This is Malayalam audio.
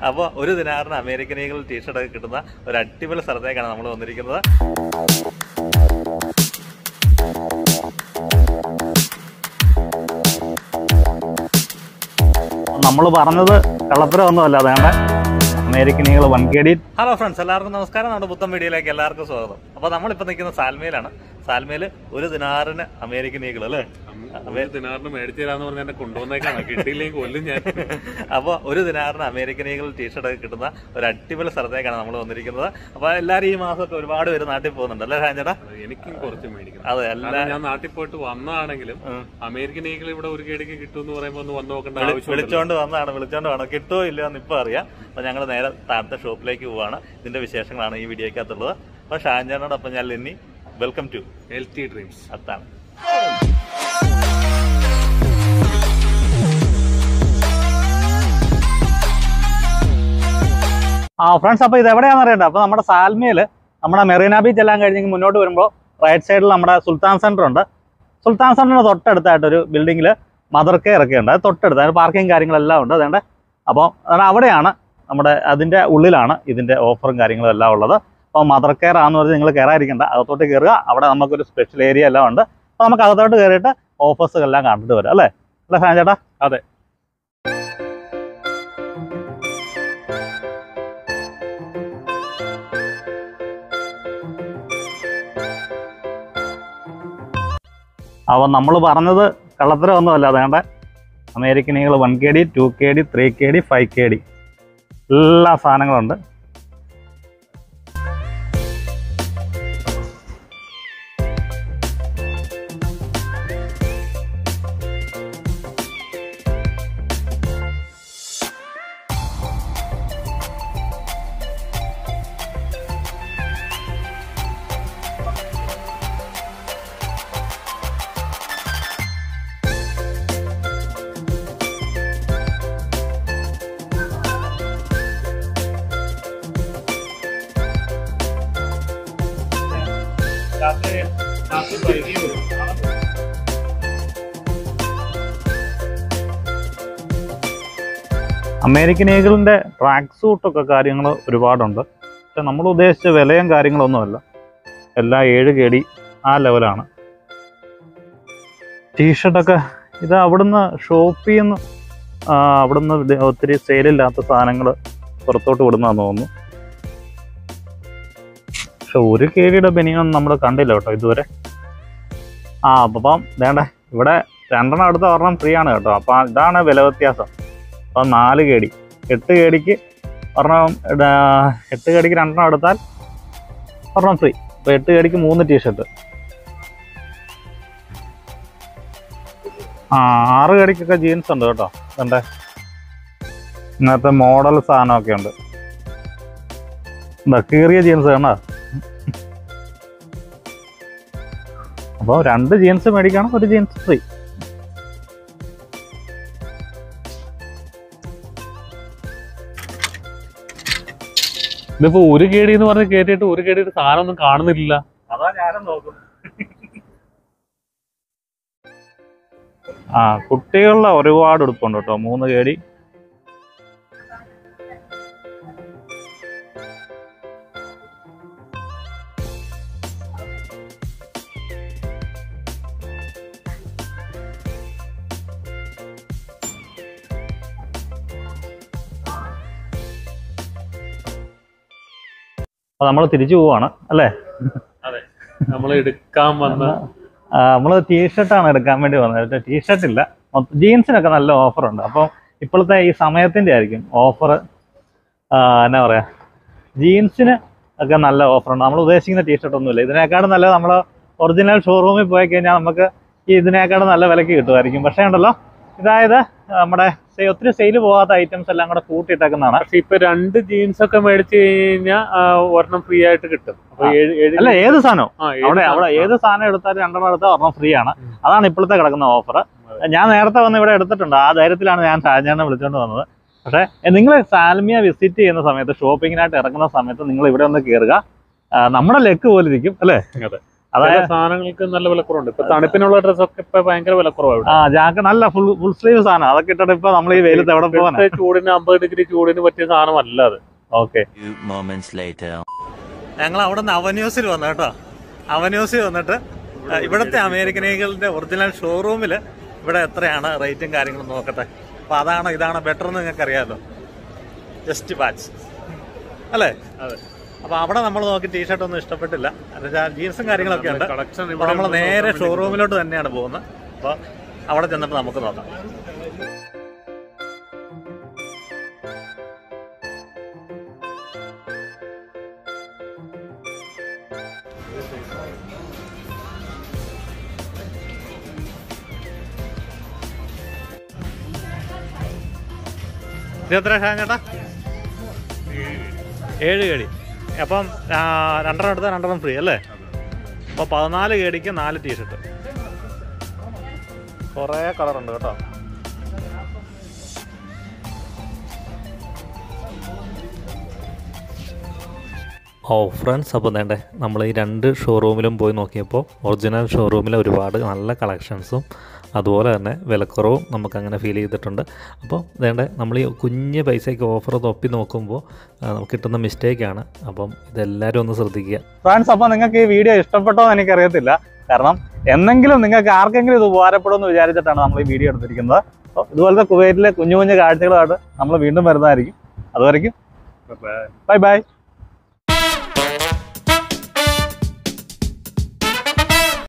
അപ്പോൾ ഒരു ദിനാറിന് അമേരിക്കൻ ഈഗിൾ ടീഷർട്ട് ഒക്കെ കിട്ടുന്ന ഒരു അടിപൊളി സ്ഥലത്തേക്കാണ് നമ്മൾ വന്നിരിക്കുന്നത് നമ്മൾ പറഞ്ഞത് കള്ളത്തരമൊന്നുമല്ല അതേണ്ട അമേരിക്കൻ ഈകൾ one K D hello friends എല്ലാവർക്കും നമസ്കാരം നമ്മുടെ പുത്തൻ വീഡിയോയിലേക്ക് എല്ലാവർക്കും സ്വാഗതം അപ്പോൾ നമ്മളിപ്പോൾ നിൽക്കുന്ന സാൽമയിലാണ് സാൽമയിൽ ഒരു ദിനാറിന് അമേരിക്കൻ ഈഗിൾ അല്ലേ ദിനാറിന് മേടിച്ചു തരാന്ന് പറഞ്ഞ എന്നെ കൊണ്ടുവന്നേക്കാണ് കിട്ടിയില്ലെങ്കിൽ കൊല്ലും ഞാൻ അപ്പോൾ ഒരു ദിനാറിന് അമേരിക്കൻ ഈഗിൾ ടീഷർട്ട് ഒക്കെ കിട്ടുന്ന ഒരു അടിപൊളി സ്ഥലത്തേക്കാണ് നമ്മൾ വന്നിരിക്കുന്നത് അപ്പോൾ എല്ലാവരും ഈ മാസമൊക്കെ ഒരുപാട് പേര് നാട്ടിൽ പോകുന്നുണ്ട് അല്ലേ ഷാൻചേട്ടാ എനിക്കും കുറച്ച് മേടിക്കണം അതെ എല്ലാ കാരണം ഞാൻ നാട്ടിൽ പോയിട്ട് വന്നാണെങ്കിലും അമേരിക്കൻ ഈഗിൾ ഇവിടെ ഒരു കേടിക്ക് കിട്ടുമെന്ന് പറയുമ്പോൾ ഒന്ന് വന്ന് നോക്കേണ്ട ആവശ്യം വിളിച്ചോണ്ട് വന്നതാണ് വിളിച്ചോണ്ട് വേണം കിട്ടുമോ ഇല്ലയോ എന്ന് ഇപ്പോൾ അറിയാം അപ്പോൾ ഞങ്ങൾ നേരെ താഴത്തെ ഷോപ്പിലേക്ക് പോവാണ് ഇതിന്റെ വിശേഷങ്ങളാണ് ഈ വീഡിയോക്കകത്തുള്ളത് അപ്പോൾ ഷാൻചാനോടൊപ്പം ഞാൻ Linny welcome to L T dreams അത്താണ് ആ ഫ്രണ്ട്സ് അപ്പോൾ ഇത് എവിടെയാണെന്ന് അറിയണ്ട അപ്പോൾ നമ്മുടെ സാൽമയിൽ നമ്മുടെ മെറീന ബീച്ച് എല്ലാം കഴിഞ്ഞ് മുന്നോട്ട് വരുമ്പോൾ റൈറ്റ് സൈഡിൽ നമ്മുടെ സുൽത്താൻ സെന്റർ ഉണ്ട് സുൽത്താൻ സെന്ററിന് തൊട്ടടുത്തായിട്ടൊരു ബിൽഡിങ്ങിൽ മദർ കെയർ ഒക്കെ ഉണ്ട് അത് തൊട്ടടുത്ത് അതിന് പാർക്കിംഗ് കാര്യങ്ങളെല്ലാം ഉണ്ട് അതുകൊണ്ട് അപ്പോൾ അതാണ് അവിടെയാണ് നമ്മുടെ അതിൻ്റെ ഉള്ളിലാണ് ഇതിൻ്റെ ഓഫറും കാര്യങ്ങളും എല്ലാം ഉള്ളത് അപ്പോൾ മദർ കെയർ ആണെന്ന് പറഞ്ഞ് നിങ്ങൾ കയറാതിരിക്കേണ്ട അകത്തോട്ട് കയറുക അവിടെ നമുക്കൊരു സ്പെഷ്യൽ ഏരിയ എല്ലാം ഉണ്ട് അപ്പോൾ നമുക്ക് അകത്തോട്ട് കയറിയിട്ട് ഓഫേഴ്സ് എല്ലാം കണ്ടിട്ട് വരാം അല്ലേ അല്ലേ സാൻ ചേട്ടാ അതെ അപ്പോൾ നമ്മൾ പറഞ്ഞത് കള്ളത്തരമൊന്നുമല്ല അതേണ്ട അമേരിക്കൻ ഈകൾ one K D two K D three K D five K D എല്ലാ സാധനങ്ങളുണ്ട് അമേരിക്കൻ ഈഗിളിൻ്റെ ട്രാക്ക് സൂട്ടൊക്കെ കാര്യങ്ങൾ ഒരുപാടുണ്ട് പക്ഷെ നമ്മൾ ഉദ്ദേശിച്ച വിലയും കാര്യങ്ങളൊന്നുമല്ല എല്ലാം ഏഴ് കെ ഡി ആ ലെവലാണ് ടീഷർട്ടൊക്കെ ഇത് അവിടുന്ന് ഷോപ്പ് ചെയ്യുന്ന ആ, അവിടുന്ന് ഇത് ഒത്തിരി സെയിലില്ലാത്ത സാധനങ്ങൾ പുറത്തോട്ട് വിടുന്നതെന്ന് തോന്നുന്നു പക്ഷെ ഒരു കെ ഡിയുടെ ബനിയൊന്നും നമ്മൾ കണ്ടില്ല കേട്ടോ ഇതുവരെ ആ അപ്പം വേണ്ട ഇവിടെ രണ്ടെണ്ണം അടുത്ത ഒരെണ്ണം ഫ്രീ ആണ് കേട്ടോ അപ്പം ഇതാണ് വില വ്യത്യാസം അപ്പം നാല് കെ ഡി എട്ട് കെ ഡിക്ക് ഒരെണ്ണം ഇട- എട്ട് കെ ഡിക്ക് രണ്ടെണ്ണം എടുത്താൽ ഒരെണ്ണം ഫ്രീ അപ്പോൾ എട്ട് കെ ഡിക്ക് മൂന്ന് ടീഷർട്ട് ആ ആറ് കടിക്കൊക്കെ ജീൻസ് ഉണ്ട് കേട്ടോ കണ്ടേ ഇങ്ങനത്തെ മോഡൽ സാധനമൊക്കെ ഉണ്ട് എന്താ കീറിയ ജീൻസ് കണ്ടോ അപ്പോൾ രണ്ട് ജീൻസ് മേടിക്കണം ഒരു ജീൻസ് ഫ്രീ ഇതിപ്പോ ഒരു കേടി എന്ന് പറഞ്ഞ് കേട്ടിട്ട് ഒരു കേടിയിട്ട് സാധനം ഒന്നും കാണുന്നില്ല അതാ ഞാനും നോക്കുന്നു ആ കുട്ടികളുടെ ഒരുപാട് ഉടുപ്പുണ്ട് കേട്ടോ മൂന്ന് കേടി അപ്പൊ നമ്മൾ തിരിച്ചു പോവാണ് അല്ലേ നമ്മൾ എടുക്കാൻ വന്ന നമ്മൾ ടീഷർട്ടാണ് എടുക്കാൻ വേണ്ടി വന്നത് ടീഷർട്ട് ഇല്ല ജീൻസിനൊക്കെ നല്ല ഓഫറുണ്ട് അപ്പം ഇപ്പോഴത്തെ ഈ സമയത്തിൻ്റെ ആയിരിക്കും ഓഫർ എന്നാ പറയാ ജീൻസിന് ഒക്കെ നല്ല ഓഫറുണ്ട് നമ്മൾ ഉദ്ദേശിക്കുന്ന ടീഷർട്ട് ഒന്നുമില്ല ഇതിനേക്കാളും നല്ല നമ്മൾ ഒറിജിനൽ ഷോറൂമിൽ പോയി കഴിഞ്ഞാൽ നമുക്ക് ഈ ഇതിനേക്കാളും നല്ല വിലക്ക് കിട്ടുമായിരിക്കും പക്ഷേ ഉണ്ടല്ലോ ഇതായത് നമ്മുടെ സെ- ഒത്തിരി സെയിൽ പോകാത്ത ഐറ്റംസ് എല്ലാം കൂടെ കൂട്ടിയിട്ടേക്കുന്നതാണ് പക്ഷെ ഇപ്പൊ രണ്ട് ജീൻസ് ഒക്കെ മേടിച്ചു കഴിഞ്ഞാൽ ഒരെണ്ണം ഫ്രീ ആയിട്ട് കിട്ടും അപ്പൊ ഏഴ് ഏഴ് അല്ല ഏത് സാധനവും ആ, ഏഴ് അവിടെ സാധനം. അവിടെ ഏത് സാധനം എടുത്താലും രണ്ടെണ്ണം എടുത്താൽ ഒരെണ്ണം ഫ്രീ ആണ് അതാണ് ഇപ്പോഴത്തെ കിടക്കുന്ന ഓഫർ ഞാൻ നേരത്തെ വന്ന് ഇവിടെ എടുത്തിട്ടുണ്ട് ആ ധൈര്യത്തിലാണ് ഞാൻ ഷാജാനെ വിളിച്ചുകൊണ്ട് വന്നത് പക്ഷേ നിങ്ങൾ സാൽമിയ വിസിറ്റ് ചെയ്യുന്ന സമയത്ത് ഷോപ്പിങ്ങിനായിട്ട് ഇറങ്ങുന്ന സമയത്ത് നിങ്ങൾ ഇവിടെ ഒന്ന് കയറുക ആ, നമ്മുടെ ലെക്ക് പോലെ ഇരിക്കും അല്ലേ അതെ. അതായത് ചില സാധനങ്ങൾക്ക് നല്ല വിലക്കുറവുണ്ട് ഇപ്പൊ തണുപ്പിനുള്ള ഡ്രസ്സൊക്കെ ഇപ്പൊ ഭയങ്കര വിലക്കുറവാണ് ആ ജാക്ക് നല്ല ഫുൾ ഫുൾ സ്ലീവ് സാധനം അതൊക്കെ ഇട്ടിട്ട് ഇപ്പൊ നമ്മൾ ഈ വെയിലത്ത് എവിടെ പോകാനാ ഇപ്പോഴത്തെ ചൂടിന് അമ്പത് ഡിഗ്രി ചൂടിന് പറ്റിയ സാധനമല്ല അത് ഓക്കെ Few moments later. ഞങ്ങൾ അവിടെ നിന്ന് അവന്യൂസിൽ വന്നു കേട്ടോ അവന്യൂസിൽ വന്നിട്ട് ആ, ഇവിടുത്തെ അമേരിക്കൻ ഈഗിളിന്റെ ഒറിജിനൽ ഷോറൂമിൽ ഇവിടെ എത്രയാണ് റേറ്റും കാര്യങ്ങളും നോക്കട്ടെ അപ്പൊ അതാണ് ഇതാണ് ബെറ്റർ എന്ന് നിങ്ങൾക്ക് അറിയാമല്ലോ ജസ്റ്റ് ബാച്ച് അല്ലേ അതെ അപ്പൊ അവിടെ നമ്മൾ നോക്കി ടീഷർട്ട് ഒന്നും ഇഷ്ടപ്പെട്ടില്ല എന്നുവെച്ചാൽ ജീൻസും കാര്യങ്ങളൊക്കെ ഉണ്ട് കളക്ഷൻ അപ്പൊ നമ്മൾ നേരെ ഷോറൂമിലോട്ട് തന്നെയാണ് പോകുന്നത് അപ്പൊ അവിടെ ചെന്നിട്ട് നമുക്ക് നോക്കാം ഇത് എത്ര ഷാൻ ചേട്ടാ ഏഴ് കേടി അപ്പം ആ, രണ്ടെണ്ണം എടുത്താൽ രണ്ടെണ്ണം ഫ്രീ അല്ലേ അപ്പോൾ പതിനാല് കേടിക്ക് നാല് ടീഷർട്ട് കുറേ കളറുണ്ട് കേട്ടോ ഓ ഫ്രണ്ട്സ് അപ്പോൾ വേണ്ടേ നമ്മൾ ഈ രണ്ട് ഷോറൂമിലും പോയി നോക്കിയപ്പോൾ ഒറിജിനൽ ഷോറൂമിൽ ഒരുപാട് നല്ല കളക്ഷൻസും അതുപോലെ തന്നെ വിലക്കുറവും നമുക്കങ്ങനെ ഫീൽ ചെയ്തിട്ടുണ്ട് അപ്പോൾ വേണ്ടേ നമ്മൾ ഈ കുഞ്ഞ് പൈസയ്ക്ക് ഓഫർ തൊപ്പി നോക്കുമ്പോൾ ആ, നമുക്ക് കിട്ടുന്ന മിസ്റ്റേക്കാണ് അപ്പം ഇതെല്ലാവരും ഒന്ന് ശ്രദ്ധിക്കുക ഫ്രണ്ട്സ് അപ്പൊ നിങ്ങൾക്ക് ഈ വീഡിയോ ഇഷ്ടപ്പെട്ടോ എന്ന് എനിക്കറിയത്തില്ല കാരണം എന്നെങ്കിലും നിങ്ങൾക്ക് ആർക്കെങ്കിലും ഇത് ഉപകാരപ്പെടുമെന്ന് വിചാരിച്ചിട്ടാണ് നമ്മൾ ഈ വീഡിയോ എടുത്തിരിക്കുന്നത് അപ്പോൾ ഇതുപോലത്തെ കുവൈറ്റിലെ കുഞ്ഞു കുഞ്ഞു കാഴ്ചകളുമായിട്ട് നമ്മൾ വീണ്ടും വരുന്നതായിരിക്കും അതുവരെയ്ക്കും ബൈ ബൈ